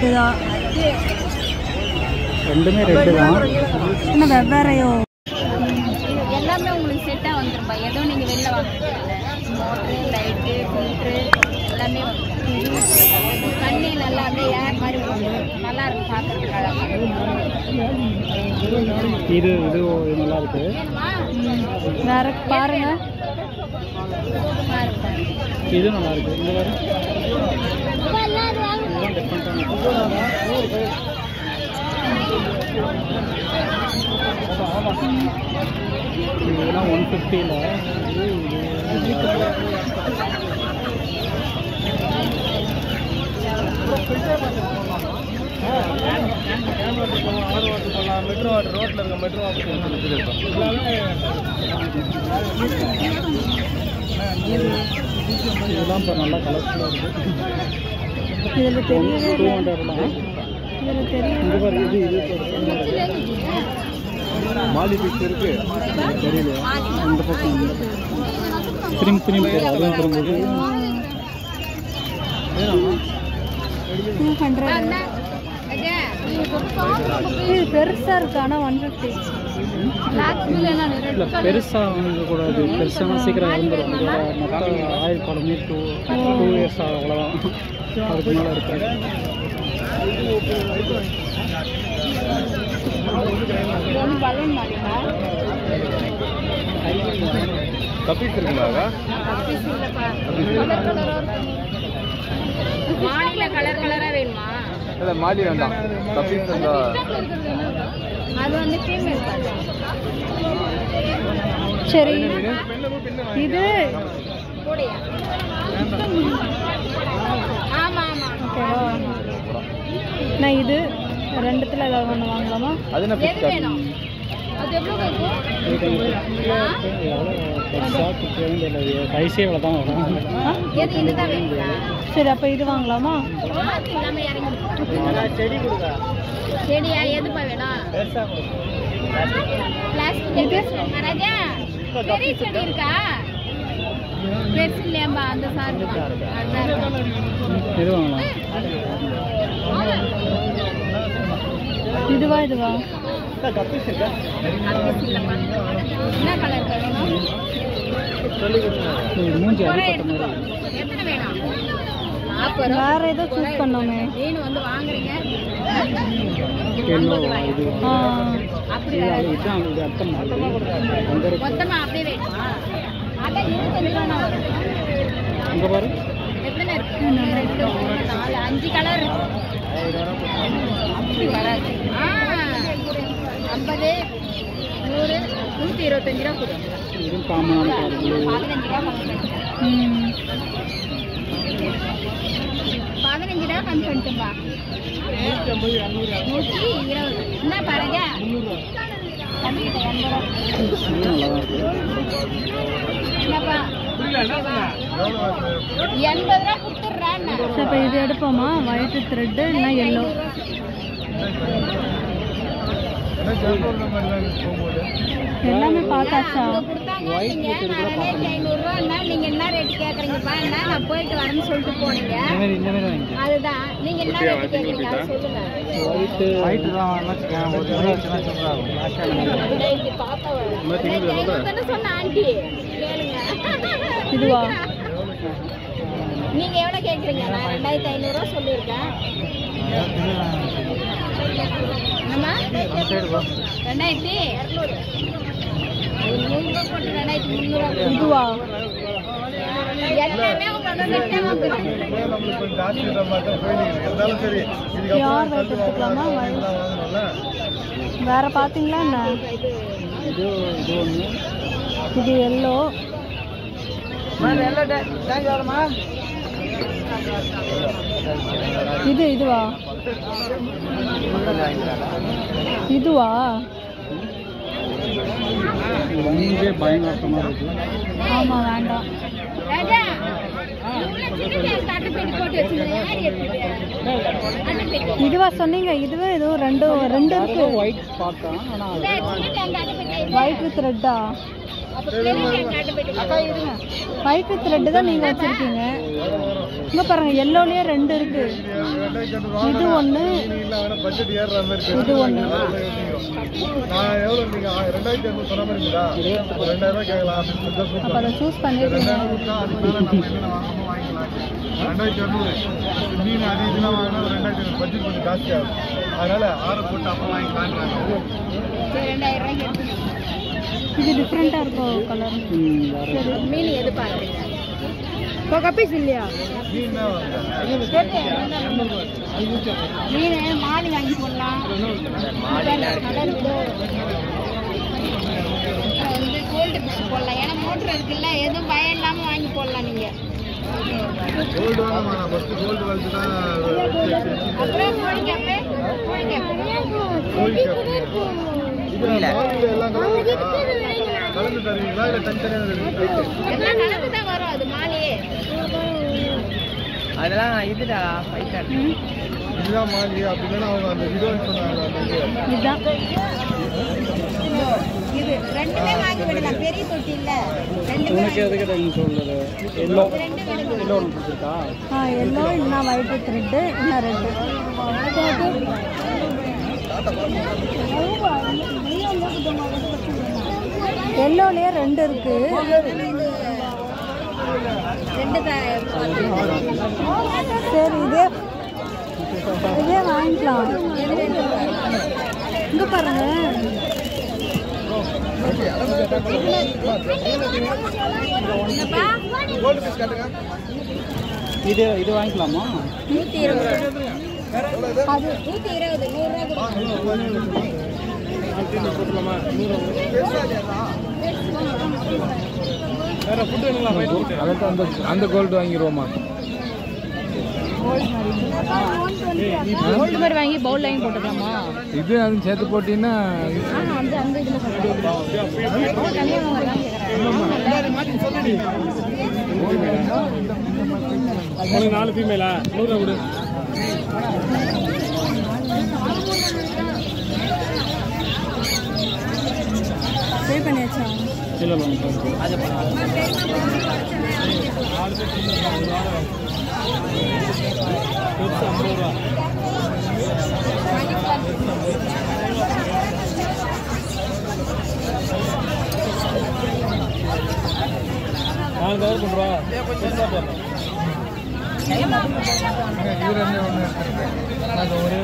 Red தான் ரெண்டுமே red தான் என்ன வெவ்வேறையோ எல்லாமே உங்களுக்கு செட்டாக வந்துருப்பா ஏதோ நீங்கள் வெளில வாங்குறீங்கல்ல மோட்ரு லைட்டு ஃபில்ட்ரு எல்லாமே வந்துடும் தண்ணி நல்லா அப்படியே ஏர் மாதிரி வரும். நல்லா இருக்கும் பார்க்கறதுக்கு அழகா இது இது இது நல்லா இருக்கு வேணுமா வேற பாருங்க பாருங்க இது நல்லா இருக்கு இந்த மாதிரி இதெல்லாம் ஒன் ஃபிஃப்டியில் மெட்ரோ வாட்டர் ரோட்டில் இருக்க மெட்ரோ இதெல்லாம் இப்போ நல்லா கலர்ஃபுல்லாக இருக்கு இதில் தெரியவே டூ ஹண்ட்ரட்லாம் இதில் தெரிய இங்கே பாரு இது இது மாலி பீச் இருக்கு தெரியல இந்த பக்கம் இந்த பக்கம் திரும்பி திரும்பி அதுவும் திரும்புது டூ ஹண்ட்ரட் இது பெருசாக இருக்கு ஆனால் ஒன் ஃபிஃப்டி இல்லை பெருசாக வாங்கக்கூடாது பெருசாக சீக்கிரம் இறந்துடும் இதோட மொத்த ஆயுள் காலமே டூ டூ இயர்ஸ் ஆகும் அவ்வளோதான் அதுக்கு மேலே இருக்காது இது வந்து பலூன் மாதிரிங்களா கப்பீஸ் இருக்குங்களா கப்பீஸ் இல்லைப்பா கலர் கலராக இருக்கும் மாநில கலர் கலராக வேணுமா இல்லை மாலி வேண்டாம் கப்பீஸ் இருந்தா அது வந்து ஃபீமேல் பார்த்து சரி இது கூடையா ஆமாம் ஆமாம் ஓகேவா நான் இது ரெண்டுத்தில் ஏதாவது ஒன்று வாங்கலாமா அது என்ன எது வேணும் அது எவ்வளோ இருக்கும் ரைஸே இவ்வளோ தான் வரும் எது இதுதான் வேணுங்களா சரி அப்போ இது வாங்கலாமா இல்லாம இறங்கி செடியா எதுப்பா வேணும் பிளாஸ்டிக் ராஜா பெரிய செடி இருக்கா பெருசு இல்லையாம்பா அந்த சார் இது வாங்கலாம் இதுவா இதுவா என்ன கலர் வேணும் இது மூஞ்சி குறை அடிப்பட்ட எடுத்துக்கோ மாதிரி எத்தனை வேணும் நாற்பது ரூபா வேற ஏதோ சூஸ் பண்ணோமே மீன் வந்து வாங்குறீங்க எல்லோ இது ஆ அப்படி இது அது இதுதான் இது அடுத்த மாதிரி அங்கே இருக்கு மொத்தமா அப்படியே வேணுமா அதான் இருபத்தஞ்சு ரூபா வரும் அங்கே பாரு எத்தனை இருக்கு ஒன்று, ரெண்டு மூணு நாலு அஞ்சு கலர் இருக்கு அப்படி வராது ஆ ஐம்பது நூறு நூற்றி இருபத்தஞ்சு ரூபா கொடு இதுவும் காமனான கலர் பதினஞ்சு ரூபா கம்மி பண்ணு. ம் பதினஞ்சு ரூபா கம்மி பண்ணிட்டும்பா நூற்றி இருபது என்ன பாருங்க தம்பிக்கிட்ட எண்பது ரூபா என்னப்பா எண்பது ரூபா கொடுத்துட்றேன் சரி இப்போ இது எடுப்போமா ஒயிட் த்ரெட்டு இல்லைன்னா எல்லோ எல்லாமே பார்த்தாச்சா கொடுத்தாங்க நீங்க நான் ரெண்டாயிரத்தி ஐநூறுரூவா நீங்க என்ன ரேட்டு கேட்குறீங்கப்பா என்ன நான் போயிட்டு வரேன்னு சொல்லிட்டு போனீங்க இந்த மாதிரி இந்த மாதிரி வாங்கி அதுதான் நீங்க என்ன ரேட்டு கேட்குறீங்க அதை சொல்லுங்க ஒயிட்டு ஒயிட்டு தான் ரெண்டாயிரத்தி பாப்பா ரெண்டாயிரத்தி ஐநூறு தானே சொன்ன ஆண்டி கேளுங்க இதுவா நீங்க எவ்வளவு கேக்குறீங்க நான் ரெண்டாயிரத்தி ஐநூறுரூவா சொல்லியிருக்கேன் என்னம்மா ரெண்டாயிரத்தி இரநூறு நூறுரூவா போட்டு ரெண்டாயிரத்தி முந்நூறுவா இதுவா எல்லாமே உங்களுக்கு செட்டாக வந்துடும் ஜாஸ்தி மட்டும் போயிடுங்க இருந்தாலும் சரி யார் ஒயிட் எடுத்துக்கலாமா வேற பார்த்தீங்களா என்ன இது இது ஒன்று இது எல்லோ இது இதுவா இதுவா வங்கே பயங்கரமாக இருக்குது ஆமா வேண்டாம் ராஜா இவ்வளவு சின்ன கேஸ் அட்டைப்பெட்டி போட்டு வச்சிருந்தேன் யார் எடுத்துட்டு அட்டைப்பெட்டி இதுவா சொன்னீங்க இதுவே ஏதோ ரெண்டு ரெண்டு இருக்கு ஒயிட் பார்த்தேன் ஆனால் இந்த சின்ன டேங்க் அட்டைப்பெட்டி இது. ஒயிட் வித் ரெட்டா அப்ப பெரிய டேங்க் அட்டைப்பெட்டி அக்கா இருங்க ஒயிட் வித் ரெட்டு தான் நீங்க வச்சிருக்கீங்க இங்க பாருங்க எல்லோலயே ரெண்டு இருக்கு ரெண்டாயிரத்தி ஐநூறு இது ஒன்று இல்லை வேணா பட்ஜெட் ஏறுற மாதிரி இருக்கு. இது ஒண்ணு. நான் எவ்வளோ நீங்க ஆ, ரெண்டாயிரத்தி ஐநூறு சொன்ன மாதிரி இருக்குதா ஒரு ரெண்டாயிரம் ரூபாய் கேட்கலாம் அப்படின்னு சொல்லி தான் அப்போ கூப்பிட்டோம். அதை சூஸ் பண்ணிருக்கீங்க ரெண்டாயிரம் கொடுத்தா அதுக்கு மேல நம்ம என்னென்ன வாங்கணுமோ வாங்கிக்கலாம் ரெண்டாயிரத்தி இரநூறு மீன் அது இதெல்லாம் வாங்கினா ஒரு ரெண்டாயிரத்தி ஐநூறு பட்ஜெட் கொஞ்சம் ஜாஸ்தி ஆகும் அதனால ஆறு போட்டு அப்போ வாங்கிக்கலான்றாங்க சரி ரெண்டாயிரம் ரூபாய்க்கு எடுத்துக்கோங்க இது டிஃப்ரெண்ட்டாக இருக்கும் கலர் ம் வேறு மீன் எது பார்க்குறீங்க இப்போ கப்பீஸ் இல்லையா மீன் தான் வாங்குறேன். மீன் மாலி வாங்கி போடலாம் கலர் விட வந்து கோல்டு ஃபிஷ் போடலாம் ஏன்னா மோட்டர் இருக்குல்ல எதுவும் பயம் இல்லாமல் வாங்கி போடலாம் நீங்கள் கோல்டு வாங்க வேணாம் ஃபர்ஸ்ட் கோல்டு வளர்த்து தான் அப்புறம் கோழி கேப்பு கோழி கேப்பு கோழி கேட்பீங்க இதுல மாலில எல்லாம் கலந்து கலந்து தருவீங்களா இல்லை தனித்தனியாக தருவீங்களா எல்லாம் கலந்து தான் வரும் அது மாலையே அதெல்லாம் இதுடா ஃபைட்டர் இதுதான் மாலி அப்படின்னா அவங்க அந்த ஹீரோயின் சொன்னாங்க அந்த இது இதுதான் இது ரெண்டுமே வாங்கி விடலாம் பெரிய தொட்டி இல்ல ரெண்டுமே உனக்கு வாங்கி எதுக்கு நீ சொல்லுது எல்லோ இது ரெண்டு விடுங்க எல்லோ உனக்கு பிடிச்சிருக்கா ஆ எல்லோ இல்லைனா ஒயிட்டு த்ரெட்டு இல்லை ரெட்டு எல்லோலேயே ரெண்டு இருக்கு ரெண்டு தான் சரி இதே இதே வாங்கிக்கலாம் இங்க பாருங்க இது இது வாங்கிக்கலாமா நூத்தி இருபது அது நூத்தி இருபது நூறு ரூபாய் அதான் அந்த அந்த கோல்டு வாங்கிடுவோமா கோல்டு மாதிரி வாங்கி பவுல் வாங்கி போட்டுக்கலாமா இது அதுவும் சேர்த்து போட்டீங்கன்னா ஆ அந்த அந்த இதில் சொல்கிறேன் தனியாக உனக்கு நாலு ஃபீமேலா நூறுரூவா கொடு பே பண்ணியாச்சா இல்லை மேம் அது நாலு கவர் கொண்டு வா இது ரெண்டு ஒன்று அது ஒரே